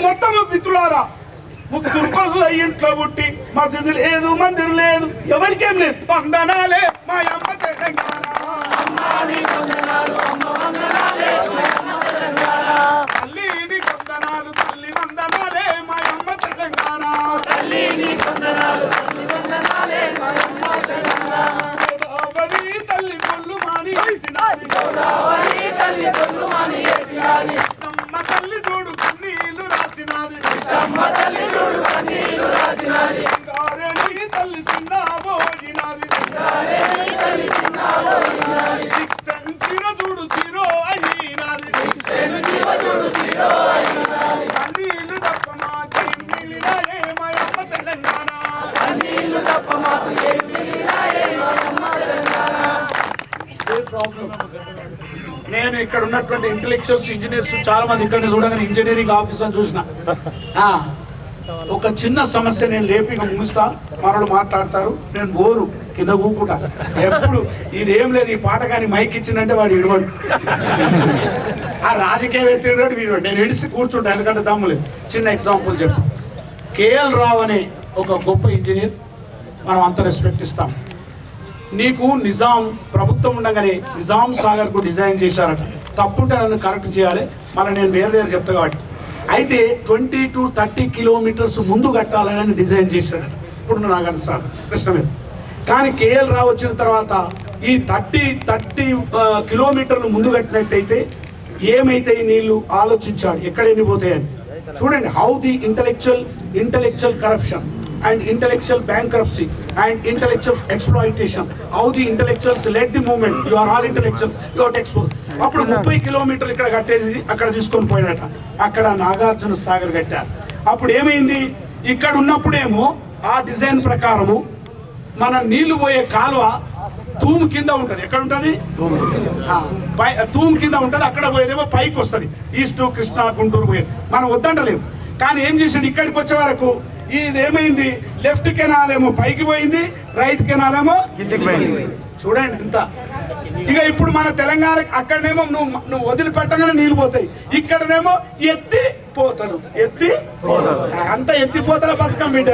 మొత్తం పిత్రులారా ముగ్గురు పళ్ళ ఇంట్లో పుట్టి మసీదు లేదు మందిరం లేదు ఎవరికేం లేదు వందనాలే మా అమ్మ తెలంగాణ తల్లిని వందనాలు తల్లి వందనాలే మా అమ్మ తెలంగాణ గోదావరి తల్లి కొల్లు మాని వేసినాది. కృష్ణమ్మ తల్లి చూడు కన్నీళ్లు రాసినాది సింగారేణి తల్లి చిన్న భోగినాది సిక్స్ టెన్ జీరో చూడు జీరో అయినాది కన్నీళ్లు తప్ప మాకేం మిగిలినాయే మా అమ్మ తెలంగాణ ఏ ప్రాబ్లం నేను ఇక్కడ ఉన్నటువంటి ఇంటెలెక్చువల్స్ ఇంజనీర్స్ చాలా మంది ఇక్కడ చూడగానే ఇంజనీరింగ్ ఆఫీసర్ చూసిన ఆ, ఒక చిన్న సమస్య నేను లేపి ఇక ముగిస్తా మనోడు మాట్లాడతారు నేను బోరు కింద కూకుంటా ఎప్పుడు ఇదేం లేదు ఈ పాట కానీ మైక్ ఇచ్చిందంటే వాడు ఇడవడు ఆ రాజకీయవేత్త ఇడవడు వీడు నేను ఇడిసి కూర్చుంటా ఎందుకంటే దమ్ము లేదు చిన్న ఎగ్జాంపుల్ చెప్పు కేఎల్ రావు అనే ఒక గొప్ప ఇంజనీర్ మనం అంత రెస్పెక్ట్ ఇస్తాం నీకు నిజాం ప్రభుత్వం ఉండగానే నిజాం సాగర్ కు డిజైన్ చేశారట తప్పుంటే నన్ను కరెక్ట్ చేయాలి మళ్ళీ నేను వేరే దగ్గర చెప్తా కాబట్టి అయితే ట్వంటీ టు థర్టీ కిలోమీటర్స్ ముందు కట్టాలని డిజైన్ చేశాడట ఇప్పుడు నాకు అది సార్ కృష్ణ మీద కానీ కేఎల్ రావు వచ్చిన తర్వాత ఈ థర్టీ థర్టీ కిలోమీటర్లు ముందు కట్టినట్టయితే ఏమైతే ఈ నీళ్లు ఆలోచించాడు ఎక్కడ ఎండిపోతాయని చూడండి how the intellectual intellectual corruption and intellectual bankruptcy and intellectual exploitation how the intellectuals let the moment you are all intellectuals you are expose అప్పుడు ముప్పై కిలోమీటర్లు ఇక్కడ కట్టేది అక్కడ తీసుకొని పోయినట అక్కడ నాగార్జున సాగర్ కట్టారు అప్పుడు ఏమైంది ఇక్కడ ఉన్నప్పుడేమో ఆ డిజైన్ ప్రకారము మన నీళ్లు పోయే కాలువ తూము కింద ఉంటది ఎక్కడ ఉంటది ఆ, పై తూము కింద ఉంటది అక్కడ పోయేదేమో పైకి వస్తది ఈస్ట్ కృష్ణా గుంటూరు పోయేది మనం వద్దంటలేము కానీ ఏం చేసాడు ఇక్కడికి వచ్చే వరకు ఇది ఏమైంది లెఫ్ట్ కెనాల్ ఏమో పైకి పోయింది రైట్ కెనాల్ ఏమో చూడండి ఎంత ఇక ఇప్పుడు మన తెలంగాణ అక్కడనేమో నువ్వు నువ్వు వదిలిపెట్టగానే నీళ్ళు పోతాయి ఇక్కడనేమో ఎత్తి పోతలు ఎత్తి అంత ఎత్తిపోతల బతుకం బిడ్డ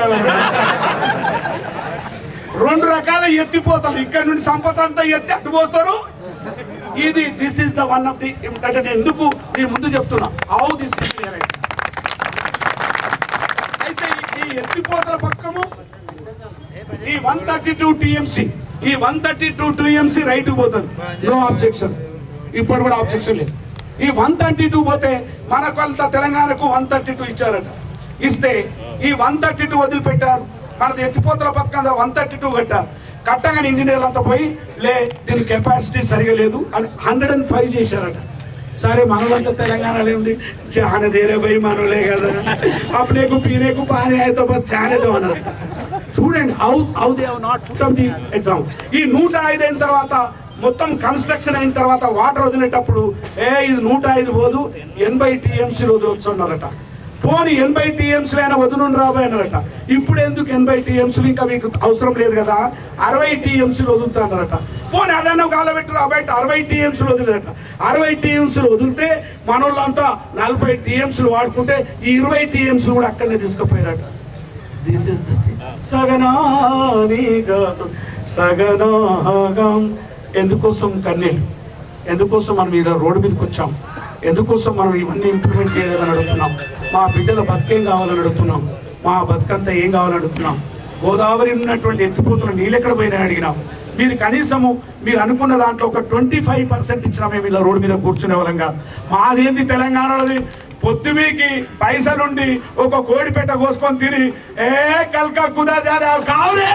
రెండు రకాల ఎత్తిపోతలు ఇక్కడ నుండి సంపద అంతా ఎత్తి అట్టు పోస్తారు ఇది this is the one of the అంటే నేను ఎందుకు నేను ముందు చెప్తున్నా హౌ దిస్ ఇస్ అయితే ఈ- ఈ ఎత్తిపోతల పక్కము ఈ వన్ థర్టీ టూ టీఎంసీ ఈ one thirty two TMC right పోతుంది నో ఆబ్జెక్షన్ ఇప్పుడు కూడా ఆబ్జెక్షన్ లేదు ఈ వన్ థర్టీ టూ పోతే మనకు అంత తెలంగాణకు వన్ థర్టీ టూ ఇచ్చారట ఇస్తే ఈ వన్ థర్టీ టూ వదిలిపెట్టారు మనది ఎత్తిపోతల పథకం వన్ థర్టీ టూ కట్టారు కట్టగానే ఇంజనీర్లు అంతా పోయి లే దీని కెపాసిటీ సరిగా లేదు అని హండ్రెడ్ అండ్ ఫైవ్ చేశారట సరే మనలంతా తెలంగాణలో ఉంది చాలా దేరే పోయి మనలే కదా అప్పుడేకు పీనేకు పానీ అయితే చానేదో అన్నారు చూడండి how how they have not put up the exam ఈ నూట ఐదు అయిన తర్వాత మొత్తం కన్స్ట్రక్షన్ అయిన తర్వాత వాటర్ వదిలేటప్పుడు ఏ ఇది నూట ఐదు పోదు ఎనభై టీఎంసీలు వదిలొచ్చు అన్నారట పోనీ ఎనభై టీఎంసీలు అయినా వదులు రాబోయే అన్నారట ఇప్పుడు ఎందుకు ఎనభై టీఎంసీలు ఇంకా మీకు అవసరం లేదు కదా అరవై టీఎంసీలు వదులుతారట పోనీ అదన్నా కాలబెట్టి రాబట్టి అరవై టీఎంసీలు వదిలేట అరవై టీఎంసీలు వదిలితే మనోళ్ళంతా నలభై టీఎంసీలు వాడుకుంటే ఈ ఇరవై టీఎంసీలు కూడా అక్కడనే తీసుకుపోయారట దిస్ ఇస్ ద థింగ్ సగనానిగా సగనాగం ఎందుకోసం కన్నీళ్ళు ఎందుకోసం మనం ఇలా రోడ్డు మీదకి వచ్చాం ఎందుకోసం మనం ఇవన్నీ ఇంప్లిమెంట్ చేయాలని అడుగుతున్నాం మా బిడ్డల బతికేం కావాలని అడుగుతున్నాం మా బతుకంతా ఏం కావాలని అడుగుతున్నాం గోదావరి ఉన్నటువంటి ఎత్తిపోతున్న నీళ్ళు ఎక్కడ పోయినా అడిగినాం మీరు కనీసము మీరు అనుకున్న దాంట్లో ఒక ట్వంటీ ఫైవ్ పర్సెంట్ ఇచ్చినా మేము ఇలా రోడ్డు మీద కూర్చునే వాళ్ళం కాదు మాదేంది తెలంగాణలోది పొద్దుమీకి పైసలుండి ఒక కోడి పెట్ట కోసుకొని తిని ఏ కల్కా కుదా జారా కావులే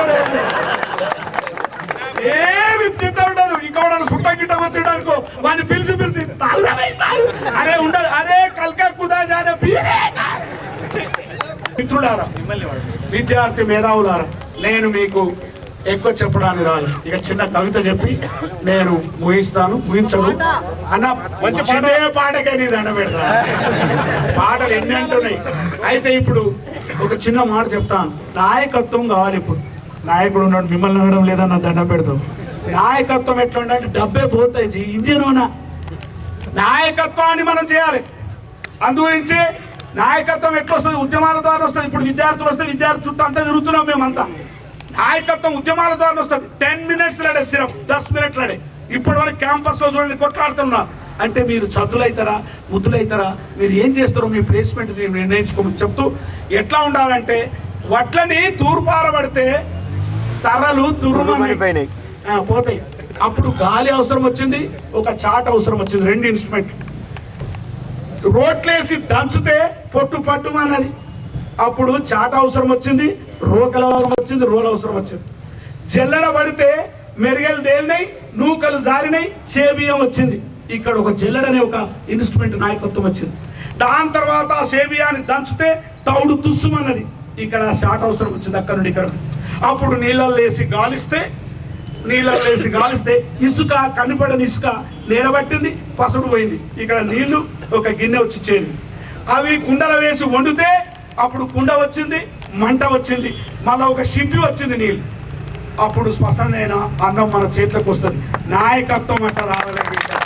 ఏమి తింట ఉండదు ఇంకోటి సుట్ట గిట్ట వచ్చిండు అనుకో వాడిని పిలిచి పిలిచి తాగురా బై, తాగు. అరే ఉండదు అరే కల్కా కుదా జారా పీరే మిత్రులారా విద్యార్థి మేధావులారా నేను మీకు ఎక్కువ చెప్పడానికి రాదు ఇక చిన్న కవిత చెప్పి నేను ముగిస్తాను ముగించను అన్న మంచి పాటకే నీ దండ పెడతా పాటలు ఎన్ని అంటున్నాయి అయితే ఇప్పుడు ఒక చిన్న మాట చెప్తాను నాయకత్వం కావాలి ఇప్పుడు నాయకుడు ఉన్నాడు మిమ్మల్ని అనడం లేదన్న దండం పెడతాం నాయకత్వం ఎట్లా ఉండాలంటే డబ్బే పోతాయి ఇంజన్ నాయకత్వాన్ని మనం చేయాలి అందుగురించి నాయకత్వం ఎట్లా వస్తుంది ఉద్యమాల ద్వారా వస్తుంది ఇప్పుడు విద్యార్థులు వస్తే విద్యార్థి చుట్టూ అంతా తిరుగుతున్నాం మేమంతా నాయకత్వం ఉద్యమాల ద్వారా వస్తుంది టెన్ మినిట్స్ లడే సిరఫ్ దస్ మినిట్ లడే ఇప్పటి వరకు క్యాంపస్ లో చూడండి కొట్లాడుతున్నారు అంటే మీరు చదువులైతారా ముద్దులైతారా మీరు ఏం చేస్తారో మీ ప్లేస్మెంట్ నిర్ణయించుకోమని చెప్తూ ఎట్లా ఉండాలంటే వడ్లని తూర్పారబడితే తర్రలు తురుమని తుర్రుమనిపోయినాయి. ఆ, పోతాయి అప్పుడు గాలి అవసరం వచ్చింది ఒక చాట్ అవసరం వచ్చింది రెండు ఇన్స్ట్రుమెంట్లు రోట్లేసి దంచితే పొట్టు పట్టుమన్నది అప్పుడు చాట అవసరం వచ్చింది రోకల అవసరం వచ్చింది రోల్ అవసరం వచ్చింది జల్లెడ పడితే మెరుగలు తేలినాయి నూకలు జారినాయి సేబియం వచ్చింది ఇక్కడ ఒక జల్లెడ అనే ఒక ఇన్స్ట్రుమెంట్ నాయకత్వం వచ్చింది దాని తర్వాత ఆ సేబియాన్ని దంచితే తౌడు తుస్సుమన్నది ఇక్కడ షాట్ అవసరం వచ్చింది అక్కడ నుండి ఇక్కడ అప్పుడు నీళ్ళల్లో వేసి గాలిస్తే నీళ్ళలో వేసి గాలిస్తే ఇసుక కనిపడని ఇసుక నిలబట్టింది పసుడు పోయింది ఇక్కడ నీళ్లు ఒక గిన్నె వచ్చి చేరింది అవి కుండలో వేసి వండితే అప్పుడు కుండ వచ్చింది మంట వచ్చింది మళ్ళీ ఒక షిప్పి వచ్చింది నీళ్ళు అప్పుడు స్పష్టమైన అన్నం మన చేతిలోకి వస్తుంది నాయకత్వం అంట రావాలి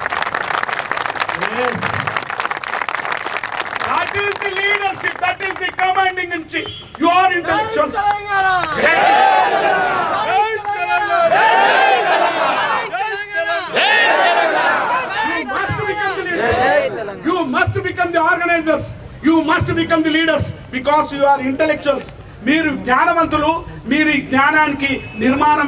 that is the leadership that is the commanding in chief you are intellectuals You must become the organizers. You must become the leaders because you are intellectuals. మీరు జ్ఞానవంతులు మీరు ఈ జ్ఞానానికి నిర్మాణం